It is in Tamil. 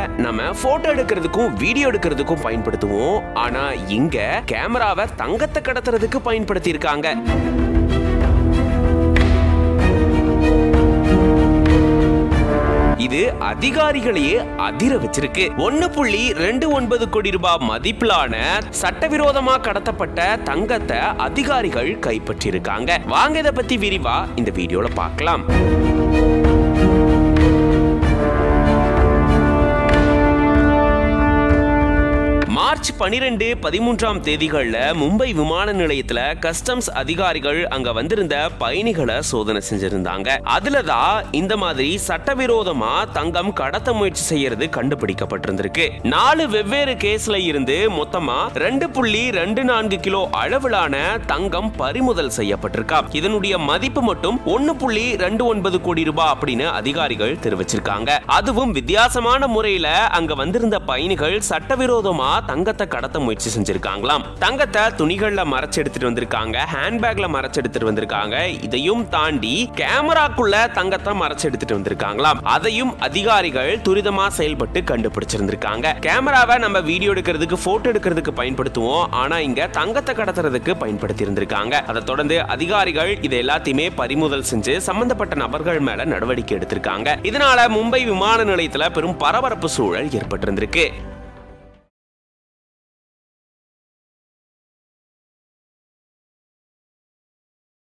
நம்ம போட்டோ எடுக்கிறதுக்கும் வீடியோ எடுக்கிறதுக்கும் பயன்படுத்துவோம் ஆனா இங்க கேமராவை தங்கத்தை கடத்துறதுக்கு பயன்படுத்தி இருக்காங்க இது அதிகாரிகளையே அதிர வச்சிருக்கு ஒன்னு புள்ளி ரெண்டு ஒன்பது கோடி ரூபாய் மதிப்பிலான சட்டவிரோதமா கடத்தப்பட்ட தங்கத்தை அதிகாரிகள் கைப்பற்றியிருக்காங்க வாங்க இதை பத்தி விரிவா இந்த வீடியோல பார்க்கலாம் மார்ச் பனிரெண்டு பதிமூன்றாம் தேதிகள்ல மும்பை விமான நிலையத்துல கஸ்டம்ஸ் அதிகாரிகள் அங்க வந்திருந்த பயணிகளை சோதனை செஞ்சிருந்தாங்க அதுலதான் இந்த மாதிரி சட்டவிரோதமா தங்கம் கடத்த முயற்சி செய்யறது கண்டுபிடிக்கப்பட்டிருந்திருக்கு நாலு வெவ்வேறு கேஸ்ல இருந்து மொத்தமா ரெண்டு புள்ளி ரெண்டு நான்கு கிலோ அளவிலான தங்கம் பறிமுதல் செய்யப்பட்டிருக்கா இதனுடைய மதிப்பு மட்டும் ஒன்னு புள்ளி ரெண்டு ஒன்பது கோடி ரூபாய் அப்படின்னு அதிகாரிகள் தெரிவிச்சிருக்காங்க அதுவும் வித்தியாசமான முறையில அங்க வந்திருந்த பயணிகள் சட்டவிரோதமா தங்கத்தை கடத்த முயற்சி செஞ்சிருக்காங்களாம் தங்கத்தை துணிகள்ல மறைச்சு எடுத்துட்டு வந்திருக்காங்க ஹேண்ட்பேக்ல மறைச்சு எடுத்துட்டு வந்திருக்காங்க இதையும் தாண்டி கேமராக்குள்ள தங்கத்தை மறைச்சு எடுத்துட்டு வந்திருக்காங்களாம் அதையும் அதிகாரிகள் துரிதமா செயல்பட்டு கண்டுபிடிச்சிருந்திருக்காங்க கேமராவை நம்ம வீடியோ எடுக்கிறதுக்கு போட்டோ எடுக்கிறதுக்கு பயன்படுத்துவோம் ஆனா இங்க தங்கத்தை கடத்துறதுக்கு பயன்படுத்தி இருந்திருக்காங்க அதை தொடர்ந்து அதிகாரிகள் இது எல்லாத்தையுமே பறிமுதல் செஞ்சு சம்பந்தப்பட்ட நபர்கள் மேல நடவடிக்கை எடுத்திருக்காங்க இதனால மும்பை விமான நிலையத்துல பெரும் பரபரப்பு சூழல் ஏற்பட்டிருந்திருக்கு